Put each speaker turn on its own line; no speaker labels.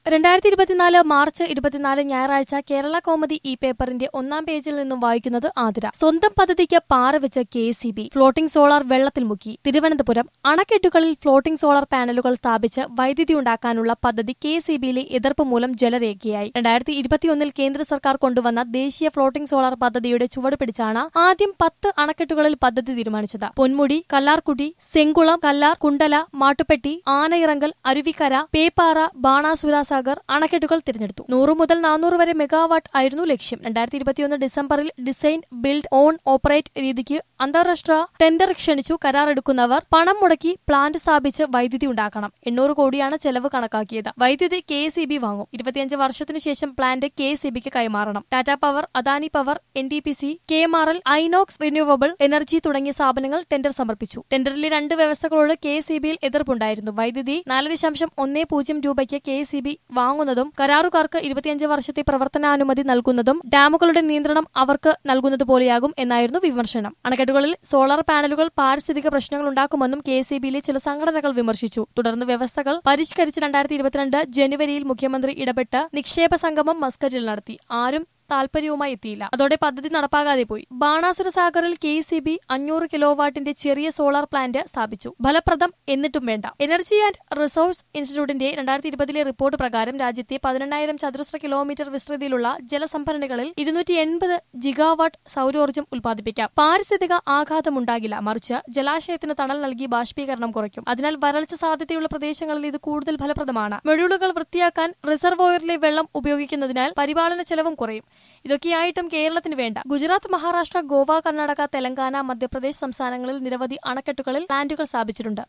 രണ്ടായിരത്തി ഇരുപത്തിനാല് മാർച്ച് ഇരുപത്തിനാല് ഞായറാഴ്ച കേരള കോമഡി ഈ പേപ്പറിന്റെ ഒന്നാം പേജിൽ നിന്നും വായിക്കുന്നത് ആതിര സ്വന്തം പദ്ധതിക്ക് പാറ വെച്ച് K C B floating solar വെള്ളത്തിൽ മുക്കി തിരുവനന്തപുരം അണക്കെട്ടുകളിൽ ഫ്ലോട്ടിംഗ് സോളാർ പാനലുകൾ സ്ഥാപിച്ച് വൈദ്യുതി ഉണ്ടാക്കാനുള്ള പദ്ധതി കെ സി ബിയിലെ എതിർപ്പ് മൂലം ജലരേഖയായി രണ്ടായിരത്തി ഇരുപത്തിയൊന്നിൽ കേന്ദ്ര സർക്കാർ കൊണ്ടുവന്ന ദേശീയ ഫ്ലോട്ടിംഗ് സോളാർ പദ്ധതിയുടെ ചുവട് പിടിച്ചാണ് ആദ്യം പത്ത് അണക്കെട്ടുകളിൽ പദ്ധതി തീരുമാനിച്ചത് പൊന്മുടി കല്ലാർകുടി സെങ്കുളം കല്ലാർ കുണ്ടല മാട്ടുപ്പെട്ടി ആനയിറങ്കൽ അരുവിക്കര പേപ്പാറ ബാണാസുര സാഗർ അണക്കെട്ടുകൾ തിരഞ്ഞെടുത്തു നൂറ് മുതൽ നാനൂറ് വരെ മെഗാവാട്ട് ആയിരുന്നു ലക്ഷ്യം രണ്ടായിരത്തി ഇരുപത്തിയൊന്ന് ഡിസംബറിൽ ഡിസൈൻ ബിൽഡ് ഓൺ ഓപ്പറേറ്റ് രീതിക്ക് അന്താരാഷ്ട്ര ടെൻഡർ ക്ഷണിച്ചു കരാറെടുക്കുന്നവർ പണം മുടക്കി പ്ലാന്റ് സ്ഥാപിച്ച് വൈദ്യുതി ഉണ്ടാക്കണം എണ്ണൂറ് കോടിയാണ് ചെലവ് കണക്കാക്കിയത് വൈദ്യുതി കെ സി ബി വാങ്ങും ഇരുപത്തിയഞ്ച് വർഷത്തിനു ശേഷം പ്ലാന്റ് കെ സി ബിക്ക് കൈമാറണം Tata power Adani power N T P C K M R L Inox renewable energy തുടങ്ങിയ സ്ഥാപനങ്ങൾ ടെൻഡർ സമർപ്പിച്ചു ടെൻഡറിലെ രണ്ട് വ്യവസ്ഥകളോട് കെ സി ബിയിൽ എതിർപ്പുണ്ടായിരുന്നു വൈദ്യുതി നാല് ദശാംശം ഒന്നേ പൂജ്യം രൂപയ്ക്ക് കെ സി ബി വാങ്ങുന്നതും കരാറുകാർക്ക് ഇരുപത്തിയഞ്ച് വർഷത്തെ പ്രവർത്തനാനുമതി നൽകുന്നതും ഡാമുകളുടെ നിയന്ത്രണം അവർക്ക് നൽകുന്നത് പോലെയാകും എന്നായിരുന്നു വിമർശനം അണക്കെട്ടുകളിൽ സോളാർ പാനലുകൾ പാരിസ്ഥിതിക പ്രശ്നങ്ങൾ ഉണ്ടാക്കുമെന്നും കെ സി ബിയിലെ ചില സംഘടനകൾ വിമർശിച്ചു തുടർന്ന് വ്യവസ്ഥകൾ പരിഷ്കരിച്ച് രണ്ടായിരത്തി ഇരുപത്തിരണ്ട് ജനുവരിയിൽ മുഖ്യമന്ത്രി ഇടപെട്ട് നിക്ഷേപ സംഗമം മസ്കറ്റിൽ നടത്തി ആരും താൽപര്യവുമായി എത്തിയില്ല അതോടെ പദ്ധതി നടപ്പാകാതെ പോയി ബാണാസുര സാഗറിൽ കെ സി ബി അഞ്ഞൂറ് കിലോവാട്ടിന്റെ ചെറിയ സോളാർ പ്ലാന്റ് സ്ഥാപിച്ചു ഫലപ്രദം എന്നിട്ടും വേണ്ട എനർജി ആൻഡ് റിസോഴ്സ് ഇൻസ്റ്റിറ്റ്യൂട്ടിന്റെ രണ്ടായിരത്തി ഇരുപതിലെ റിപ്പോർട്ട് പ്രകാരം രാജ്യത്തെ പതിനെണ്ണായിരം ചതുരശ്ര കിലോമീറ്റർ വിസ്തൃതിയിലുള്ള ജലസംഭരണികളിൽ ഇരുന്നൂറ്റി എൺപത് ജിഗാവാട്ട് സൗരോർജ്ജം ഉൽപ്പാദിപ്പിക്കാം പാരിസ്ഥിതിക ആഘാതമുണ്ടാകില്ല മറിച്ച് ജലാശയത്തിന് തണൽ നൽകി ബാഷ്പീകരണം കുറയ്ക്കും അതിനാൽ വരൾച്ച സാധ്യതയുള്ള പ്രദേശങ്ങളിൽ ഇത് കൂടുതൽ ഫലപ്രദമാണ് മെഡ്യൂളുകൾ വൃത്തിയാക്കാൻ റിസർവോയറിലെ വെള്ളം ഉപയോഗിക്കുന്നതിനാൽ പരിപാലന ചെലവും കുറയും ഇതൊക്കെയായിട്ടും കേരളത്തിന് വേണ്ട ഗുജറാത്ത് മഹാരാഷ്ട്ര ഗോവ കർണാടക തെലങ്കാന മധ്യപ്രദേശ് സംസ്ഥാനങ്ങളിൽ നിരവധി അണക്കെട്ടുകളിൽ പ്ലാന്റുകൾ സ്ഥാപിച്ചിട്ടുണ്ട്